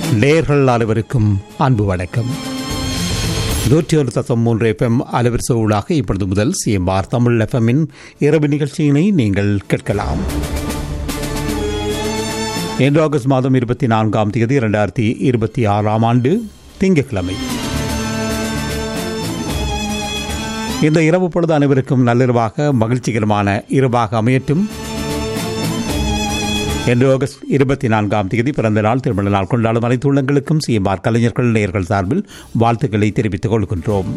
நேர்கள் அனைவருக்கும் அன்பு வணக்கம் நூற்றி ஒரு தசம் மூன்று எஃப்எம் அலைவரிசை ஊடாக இப்பொழுது முதல் சிஎம்ஆர் தமிழ் எஃப்எம்மின் இரவு நிகழ்ச்சியினை நீங்கள் கேட்கலாம் இன்று ஆகஸ்ட் மாதம் இருபத்தி நான்காம் தேதி இரண்டாயிரத்தி இருபத்தி ஆறாம் ஆண்டு திங்கட்கிழமை இந்த இரவு பொழுது அனைவருக்கும் நள்ளிரவாக மகிழ்ச்சிகரமான இரவாக அமையட்டும் இன்று ஆகஸ்ட் இருபத்தி நான்காம் தேதி பிறந்த நாள் திருமண நாள் கொண்டாடும் அனைத்து உள்ளங்களுக்கும் சிஎம்ஆர் கலைஞர்கள் நேயர்கள் சார்பில் வாழ்த்துக்களை தெரிவித்துக் கொள்கின்றோம்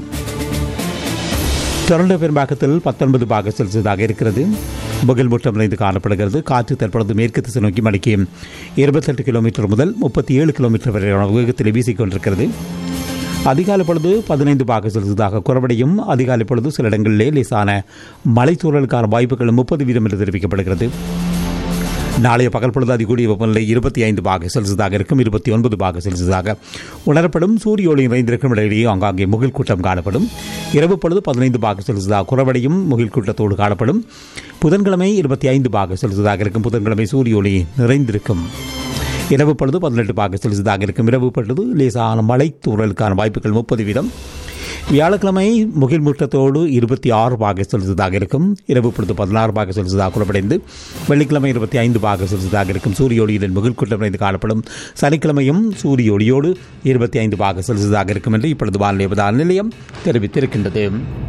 டொரண்டோ பெரும்பாக்கத்தில் பத்தொன்பது பாக செல்சியஸாக இருக்கிறது முகில் மூட்டம் நிறைந்து காணப்படுகிறது காற்று தற்பொழுது மேற்கு திசை நோக்கி மணிக்கு இருபத்தெட்டு கிலோமீட்டர் முதல் முப்பத்தி ஏழு கிலோமீட்டர் வரையான வேகத்தில் வீசிக்கொண்டிருக்கிறது அதிகாலை பொழுது பதினைந்து பாக செல்சியஸாக குறைவடையும் அதிகாலை பொழுது சில இடங்களிலே லேசான மலைத்தூரலுக்கான வாய்ப்புகள் முப்பது வீதம் என்று தெரிவிக்கப்படுகிறது நாளைய பகல் பொழுது அதிகூடிய வெப்பநிலை இருபத்தி ஐந்து பாக செல்சியஸாக இருக்கும் இருபத்தி ஒன்பது பாக செல்சியஸாக உணரப்படும் சூரிய ஒளி நிறைந்திருக்கும் இடையிலேயே ஆங்காங்கே முகில் கூட்டம் காணப்படும் இரவு பொழுது பதினைந்து பாக செல்சியஸாக குறைவடையும் முகில் கூட்டத்தோடு காணப்படும் புதன்கிழமை இருபத்தி ஐந்து பாக செல்சியஸாக இருக்கும் புதன்கிழமை சூரிய ஒளி நிறைந்திருக்கும் இரவு பொழுது பதினெட்டு பாக செல்சியஸாக இருக்கும் இரவு பொழுது லேசான மழை தூறலுக்கான வாய்ப்புகள் முப்பது வீதம் வியாழக்கிழமை முகில் மூட்டத்தோடு இருபத்தி ஆறு பாக செல்சியஸாக இருக்கும் இரவு பொழுது பதினாறு பாக செல்சியஸாக குறைவடைந்து வெள்ளிக்கிழமை இருபத்தி ஐந்து பாக செல்சியஸாக இருக்கும் சூரிய ஒளியுடன் முகில் கூட்டம் நிறைந்து காணப்படும் சனிக்கிழமையும் சூரிய ஒளியோடு இருபத்தி ஐந்து பாக செல்சியஸாக இருக்கும் என்று இப்பொழுது வானிலை உபதான நிலையம் தெரிவித்திருக்கின்றது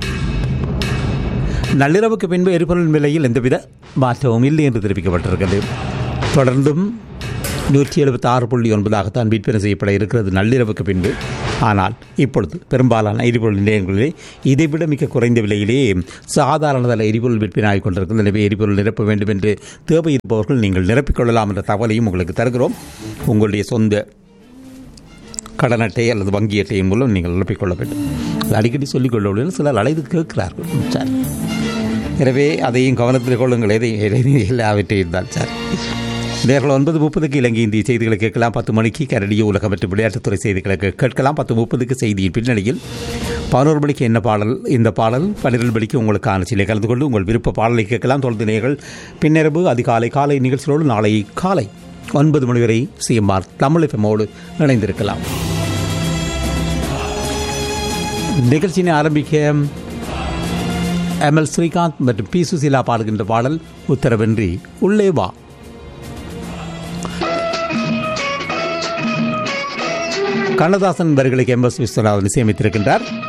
நள்ளிரவுக்கு பின்பு எரிபொருள் விலையில் எந்தவித மாற்றமும் இல்லை என்று தெரிவிக்கப்பட்டிருக்கிறது தொடர்ந்தும் நூற்றி எழுபத்தி ஆறு புள்ளி ஒன்பதாகத்தான் விற்பனை செய்யப்பட இருக்கிறது நள்ளிரவுக்கு பின்பு ஆனால் இப்பொழுது பெரும்பாலான எரிபொருள் நிலையங்களிலே இதைவிட மிக குறைந்த விலையிலே சாதாரண தர எரிபொருள் விற்பனை ஆகிக் கொண்டிருக்கிறது எனவே எரிபொருள் நிரப்ப வேண்டும் என்று தேவை இருப்பவர்கள் நீங்கள் நிரப்பிக்கொள்ளலாம் என்ற தகவலையும் உங்களுக்கு தருகிறோம் உங்களுடைய சொந்த கடன் அட்டை அல்லது வங்கி அட்டையின் மூலம் நீங்கள் நிரப்பிக்கொள்ள வேண்டும் அது அடிக்கடி சொல்லிக் கொள்ள சிலர் அழைத்து கேட்கிறார்கள் சார் எனவே அதையும் கவனத்தில் கொள்ளுங்கள் எதை எதை எல்லாவற்றையும் தான் சார் நேர்கள் ஒன்பது முப்பதுக்கு இலங்கை இந்திய செய்திகளை கேட்கலாம் பத்து மணிக்கு கரடிய உலக மற்றும் விளையாட்டுத்துறை செய்திகளை கேட்கலாம் பத்து முப்பதுக்கு செய்தியின் பின்னணியில் பதினோரு மணிக்கு என்ன பாடல் இந்த பாடல் பன்னிரெண்டு மணிக்கு உங்களுக்கான சிலை கலந்து கொண்டு உங்கள் விருப்ப பாடலை கேட்கலாம் தொடர்ந்து நேர்கள் பின்னிரவு அதிகாலை காலை நிகழ்ச்சிகளோடு நாளை காலை ஒன்பது மணி வரை சிஎம்ஆர் தமிழ் எஃப்எம்மோடு இணைந்திருக்கலாம் நிகழ்ச்சியினை ஆரம்பிக்க எம் எல் ஸ்ரீகாந்த் மற்றும் பி சுசீலா பாடுகின்ற பாடல் உத்தரவின்றி உள்ளே வா கண்ணதாசன் வரிகளுக்கு எம் எஸ் விஸ்வநாதன் இசையமைத்திருக்கின்றார்